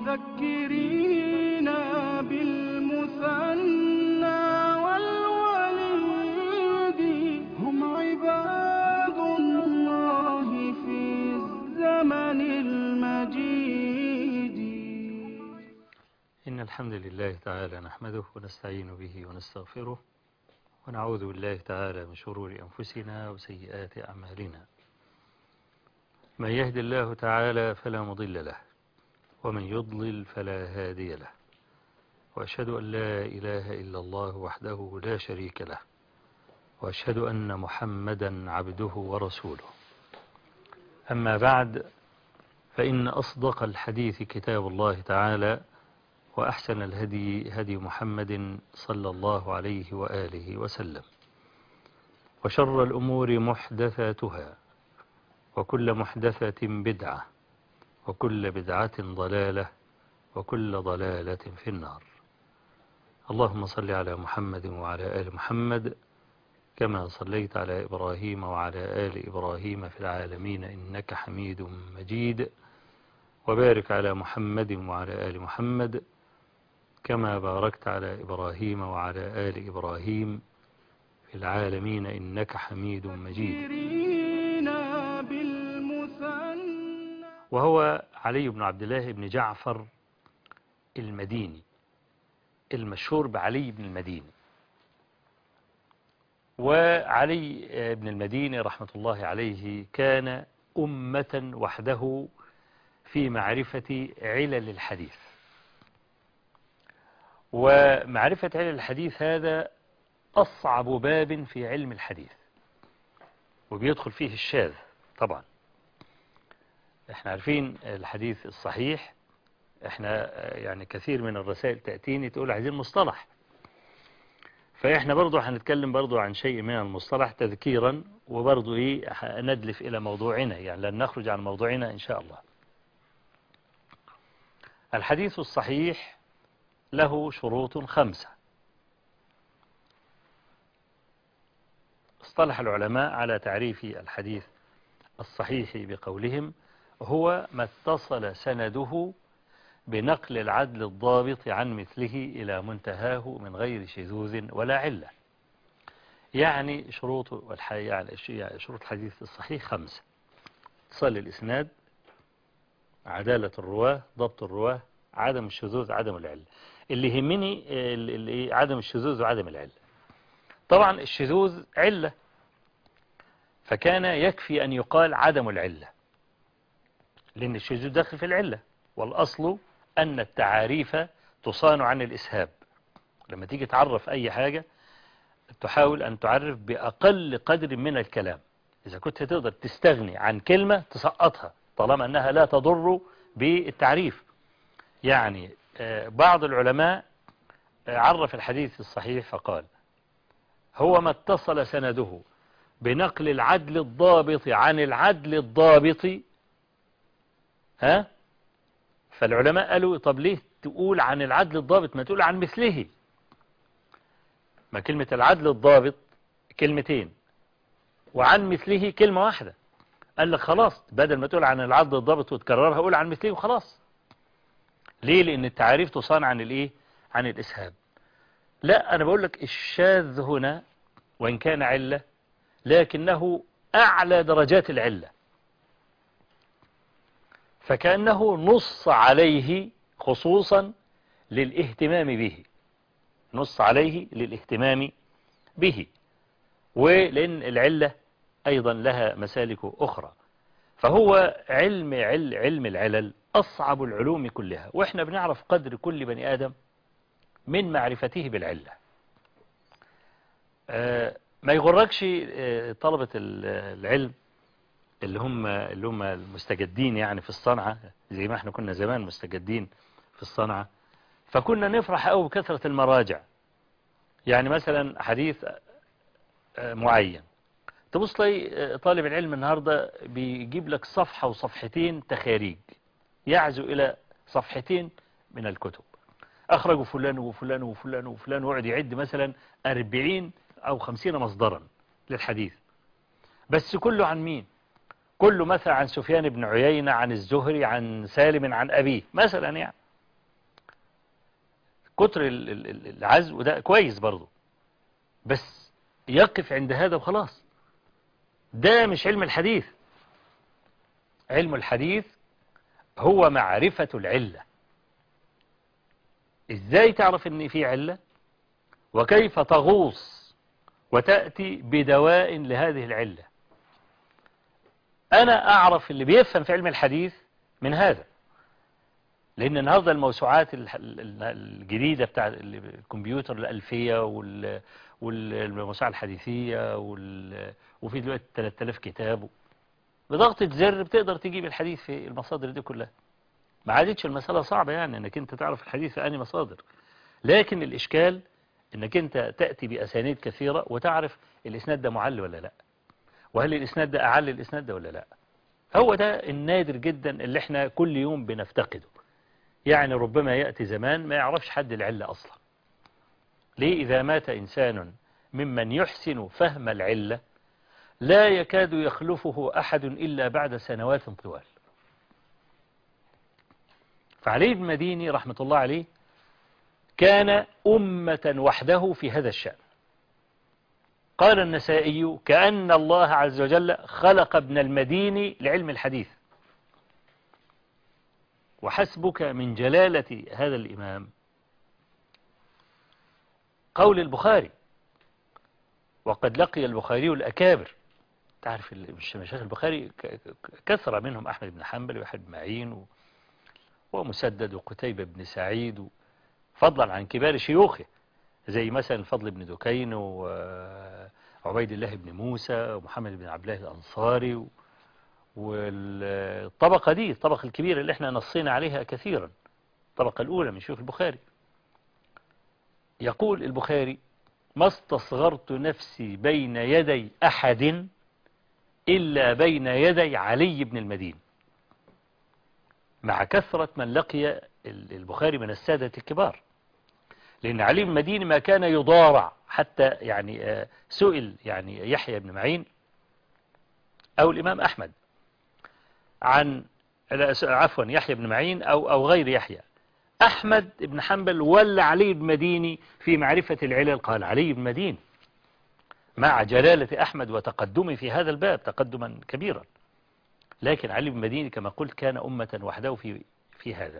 والذكرين بالمثنى والوليد هم عباد الله في الزمن المجيد إن الحمد لله تعالى نحمده ونستعين به ونستغفره ونعوذ بالله تعالى من شرور أنفسنا وسيئات أعمالنا من يهد الله تعالى فلا مضل له ومن يضلل فلا هادي له وأشهد أن لا إله إلا الله وحده لا شريك له وأشهد أن محمدا عبده ورسوله أما بعد فإن أصدق الحديث كتاب الله تعالى وأحسن الهدي هدي محمد صلى الله عليه وآله وسلم وشر الأمور محدثاتها وكل محدثة بدعة وكل بدعة ضلالة وكل ضلالة في النار اللهم صل على محمد وعلى آل محمد كما صليت على إبراهيم وعلى آل إبراهيم في العالمين إنك حميد مجيد وبارك على محمد وعلى آل محمد كما باركت على إبراهيم وعلى آل إبراهيم في العالمين إنك حميد مجيد وهو علي بن عبد الله بن جعفر المديني المشهور بعلي بن المديني وعلي بن المديني رحمة الله عليه كان أمة وحده في معرفة علل الحديث ومعرفة علل الحديث هذا أصعب باب في علم الحديث وبيدخل فيه الشاذ طبعا احنا عارفين الحديث الصحيح احنا يعني كثير من الرسائل تأتيني تقول عايزين مصطلح فاحنا برضو هنتكلم برضو عن شيء من المصطلح تذكيرا وبرضو ايه ندلف الى موضوعنا يعني لن نخرج عن موضوعنا ان شاء الله الحديث الصحيح له شروط خمسة اصطلح العلماء على تعريف الحديث الصحيح بقولهم هو ما اتصل سنده بنقل العدل الضابط عن مثله إلى منتهاه من غير شذوذ ولا علة يعني شروط يعني شروط الحديث الصحيح خمسة اتصال الإسناد عدالة الرواه ضبط الرواه عدم الشذوذ عدم العلة اللي يهمني اللي عدم الشذوذ وعدم العلة طبعا الشذوذ علة فكان يكفي أن يقال عدم العلة لأن الشذوذ داخل في العلة والأصل أن التعاريف تصان عن الإسهاب لما تيجي تعرف أي حاجة تحاول أن تعرف بأقل قدر من الكلام إذا كنت تقدر تستغني عن كلمة تسقطها طالما أنها لا تضر بالتعريف يعني بعض العلماء عرف الحديث الصحيح فقال هو ما اتصل سنده بنقل العدل الضابط عن العدل الضابط ها فالعلماء قالوا طب ليه تقول عن العدل الضابط ما تقول عن مثله ما كلمة العدل الضابط كلمتين وعن مثله كلمة واحدة قال لك خلاص بدل ما تقول عن العدل الضابط وتكررها قول عن مثله وخلاص ليه لان التعاريف تصان عن الايه عن الاسهاب لا انا بقول لك الشاذ هنا وان كان علة لكنه اعلى درجات العلة فكأنه نص عليه خصوصا للاهتمام به نص عليه للاهتمام به ولأن العلة أيضا لها مسالك أخرى فهو علم عل علم العلل أصعب العلوم كلها وإحنا بنعرف قدر كل بني آدم من معرفته بالعلة ما يغركش طلبة العلم اللي هم اللي هم المستجدين يعني في الصنعة زي ما احنا كنا زمان مستجدين في الصنعة فكنا نفرح قوي بكثرة المراجع يعني مثلا حديث معين تبص تلاقي طالب العلم النهاردة بيجيب لك صفحة وصفحتين تخاريج يعزو إلى صفحتين من الكتب أخرجوا فلان وفلان وفلان وفلان وقعد يعد مثلا أربعين أو خمسين مصدرا للحديث بس كله عن مين كله مثلا عن سفيان بن عيينة عن الزهري عن سالم عن أبيه مثلا يعني كتر ال- ال- ال- العزو ده كويس برضه بس يقف عند هذا وخلاص ده مش علم الحديث علم الحديث هو معرفة العلة ازاي تعرف ان في علة وكيف تغوص وتأتي بدواء لهذه العلة أنا أعرف اللي بيفهم في علم الحديث من هذا لأن النهاردة الموسوعات الح- ال- ال- الجديدة بتاع ال- الكمبيوتر الألفية وال- والموسوعة الحديثية وال- وفي دلوقتي 3000 كتاب بضغطة زر بتقدر تجيب الحديث في المصادر دي كلها ما عادتش المسألة صعبة يعني انك انت تعرف الحديث في أنهي مصادر لكن الإشكال انك انت تأتي بأسانيد كثيرة وتعرف الإسناد ده معل ولا لا وهل الإسناد ده أعل الإسناد ده ولا لا هو ده النادر جدا اللي احنا كل يوم بنفتقده يعني ربما يأتي زمان ما يعرفش حد العلة أصلا ليه إذا مات إنسان ممن يحسن فهم العلة لا يكاد يخلفه أحد إلا بعد سنوات طوال فعلي بن مديني رحمة الله عليه كان أمة وحده في هذا الشأن قال النسائي كأن الله عز وجل خلق ابن المديني لعلم الحديث وحسبك من جلالة هذا الإمام قول البخاري وقد لقي البخاري الأكابر تعرف ال- مش- مشايخ البخاري ك- ك- كثر منهم أحمد بن حنبل ويحيى بن معين و- ومسدد وقتيبة بن سعيد و- فضلا عن كبار شيوخه زي مثلا الفضل بن دكين وعبيد الله بن موسى ومحمد بن عبد الله الأنصاري و- والطبقة دي الطبقة الكبيرة اللي احنا نصينا عليها كثيرا الطبقة الأولى من شيوخ البخاري يقول البخاري ما استصغرت نفسي بين يدي أحد إلا بين يدي علي بن المدين مع كثرة من لقي ال- البخاري من السادة الكبار لأن علي بن المدين ما كان يضارع حتى يعني آه، سئل يعني يحيى بن معين أو الإمام أحمد عن لا، س- عفوا يحيى بن معين أو أو غير يحيى أحمد بن حنبل ولا علي بن مديني في معرفة العلل قال علي بن مدين مع جلالة أحمد وتقدمه في هذا الباب تقدما كبيرا لكن علي بن مديني كما قلت كان أمة وحده في في هذا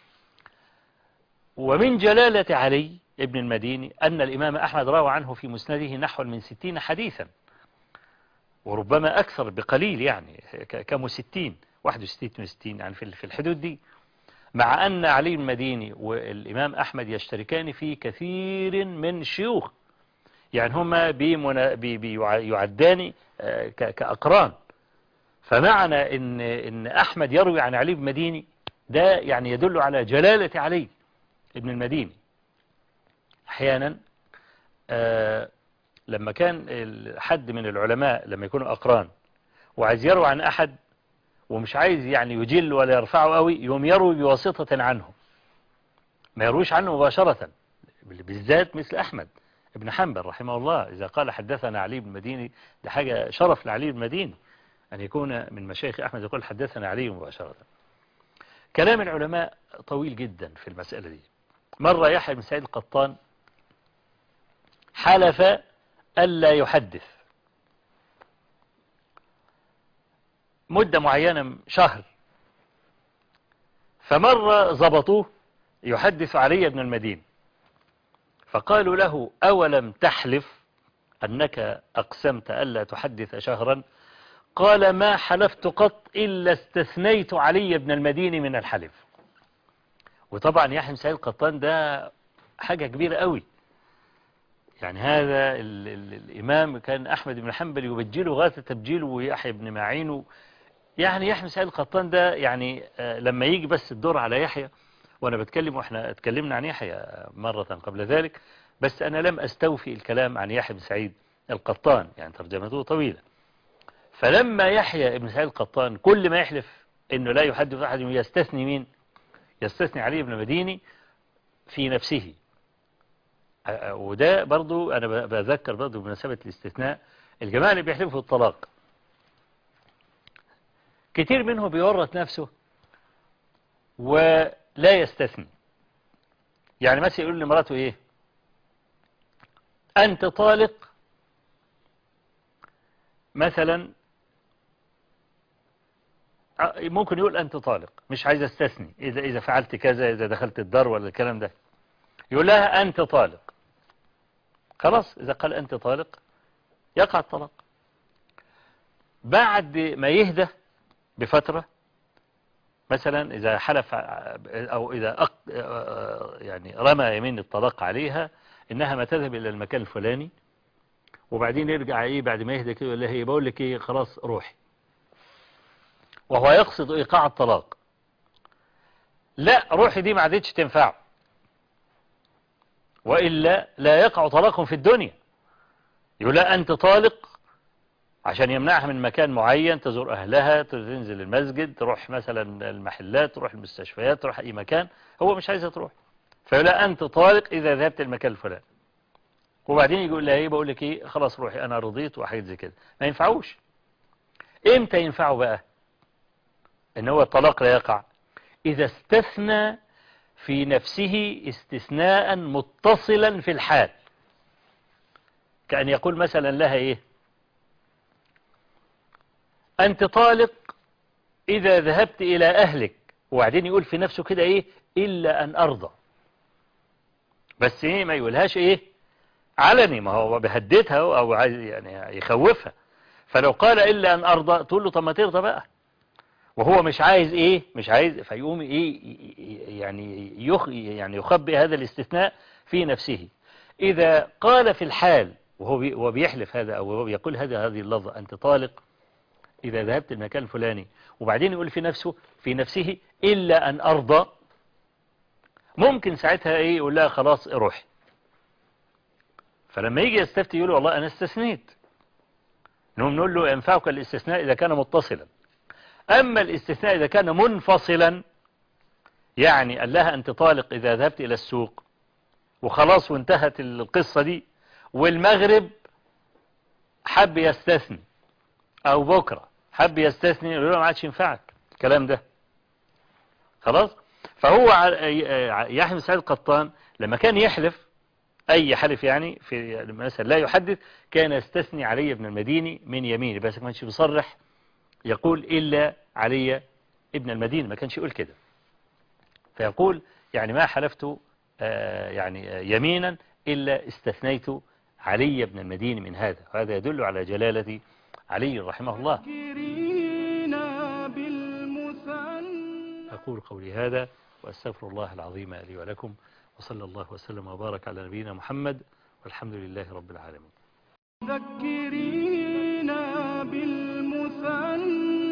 ومن جلالة علي ابن المديني أن الإمام أحمد روى عنه في مسنده نحو من ستين حديثا وربما أكثر بقليل يعني ك- كم ستين واحد وستين وستين يعني في في الحدود دي مع أن علي المديني والإمام أحمد يشتركان في كثير من الشيوخ يعني هما بمنا- بي- بيع- يعدان آه، ك- كأقران فمعنى إن, إن أحمد يروي عن علي بن مديني ده يعني يدل على جلالة علي ابن المديني أحيانا آه، لما كان ال- حد من العلماء لما يكونوا أقران وعايز يروي عن أحد ومش عايز يعني يجل ولا يرفعه قوي يوم يروي بواسطة عنه ما يرويش عنه مباشرة بالذات مثل أحمد ابن حنبل رحمه الله إذا قال حدثنا علي بن مديني ده حاجة شرف لعلي بن مديني أن يكون من مشايخ أحمد يقول حدثنا علي مباشرة كلام العلماء طويل جدا في المسألة دي مرة يحيى بن سعيد القطان حلف ألا يحدث مدة معينة شهر فمرة ضبطوه يحدث علي بن المدين فقالوا له أولم تحلف أنك أقسمت ألا تحدث شهرا قال ما حلفت قط إلا استثنيت علي بن المديني من الحلف وطبعا يحيى بن سعيد القطان ده حاجة كبيرة قوي يعني هذا ال ال الإمام كان أحمد بن حنبل يبجله غاية التبجيل ويحيى بن معين و- يعني يحيى بن سعيد القطان ده يعني آه، لما يجي بس الدور على يحيى وأنا بتكلم وإحنا اتكلمنا عن يحيى مرة قبل ذلك بس أنا لم أستوفي الكلام عن يحيى بن سعيد القطان يعني ترجمته طويلة فلما يحيى بن سعيد القطان كل ما يحلف انه لا يحدث احد يستثني مين يستثني علي بن مديني في نفسه أ- وده برضو انا ب- بذكر برضو بمناسبة الاستثناء الجماعة اللي بيحلفوا الطلاق كتير منهم بيورط نفسه ولا يستثني يعني مثلا يقول لمراته ايه انت طالق مثلا ع- ممكن يقول انت طالق مش عايز استثني اذا اذا فعلت كذا اذا دخلت الدار ولا الكلام ده يقول لها انت طالق خلاص اذا قال انت طالق يقع الطلاق بعد ما يهدى بفترة مثلا إذا حلف أو إذا أق... يعني رمى يمين الطلاق عليها إنها ما تذهب إلى المكان الفلاني وبعدين يرجع إيه بعد ما يهدى كده يقول لها إيه بقول لك إيه خلاص روحي وهو يقصد إيقاع الطلاق لا روحي دي ما عادتش تنفعه وإلا لا يقع طلاق في الدنيا يقول لها أنت طالق عشان يمنعها من مكان معين تزور أهلها تنزل المسجد تروح مثلا المحلات تروح المستشفيات تروح أي مكان هو مش عايزة تروح فيقول لها أنت طالق إذا ذهبت المكان الفلاني وبعدين يقول لها إيه بقول لك إيه خلاص روحي أنا رضيت وحاجات زي كده ما ينفعوش إمتى ينفعه بقى إن هو الطلاق لا يقع إذا استثنى في نفسه استثناء متصلا في الحال كأن يقول مثلا لها إيه أنت طالق إذا ذهبت إلى أهلك وبعدين يقول في نفسه كده إيه إلا أن أرضى بس إيه ما يقولهاش إيه علني ما هو بهددها أو عايز يعني يخوفها فلو قال إلا أن أرضى تقول له طب ما ترضى بقى وهو مش عايز إيه مش عايز فيقوم إيه يعني يخ يعني يخبئ هذا الاستثناء في نفسه إذا قال في الحال وهو بي- وهو بيحلف هذا أو هو بيقول هذا هذه اللفظة أنت طالق إذا ذهبت المكان الفلاني وبعدين يقول في نفسه في نفسه إلا أن أرضى ممكن ساعتها إيه يقول لها خلاص روحي فلما يجي يستفتي يقول له والله أنا استثنيت نقوم نقول له ينفعك الاستثناء إذا كان متصلا أما الاستثناء إذا كان منفصلا يعني قال لها أنت طالق إذا ذهبت إلى السوق وخلاص وانتهت القصة دي والمغرب حب يستثني او بكرة حب يستثني يقول له ما عادش ينفعك الكلام ده خلاص فهو ع- يحيى بن سعيد القطان لما كان يحلف اي حلف يعني في مثلا لا يحدث كان يستثني علي بن المديني من يمينه بس ما كانش بيصرح يقول الا علي ابن المديني ما كانش يقول كده فيقول يعني ما حلفت آه، يعني آه، يمينا إلا استثنيت علي بن المديني من هذا وهذا يدل على جلالة علي رحمه الله ذاكرين بالمثنى أقول قولي هذا وأستغفر الله العظيم لي ولكم وصلى الله وسلم وبارك على نبينا محمد والحمد لله رب العالمين ذكرين بالمثنى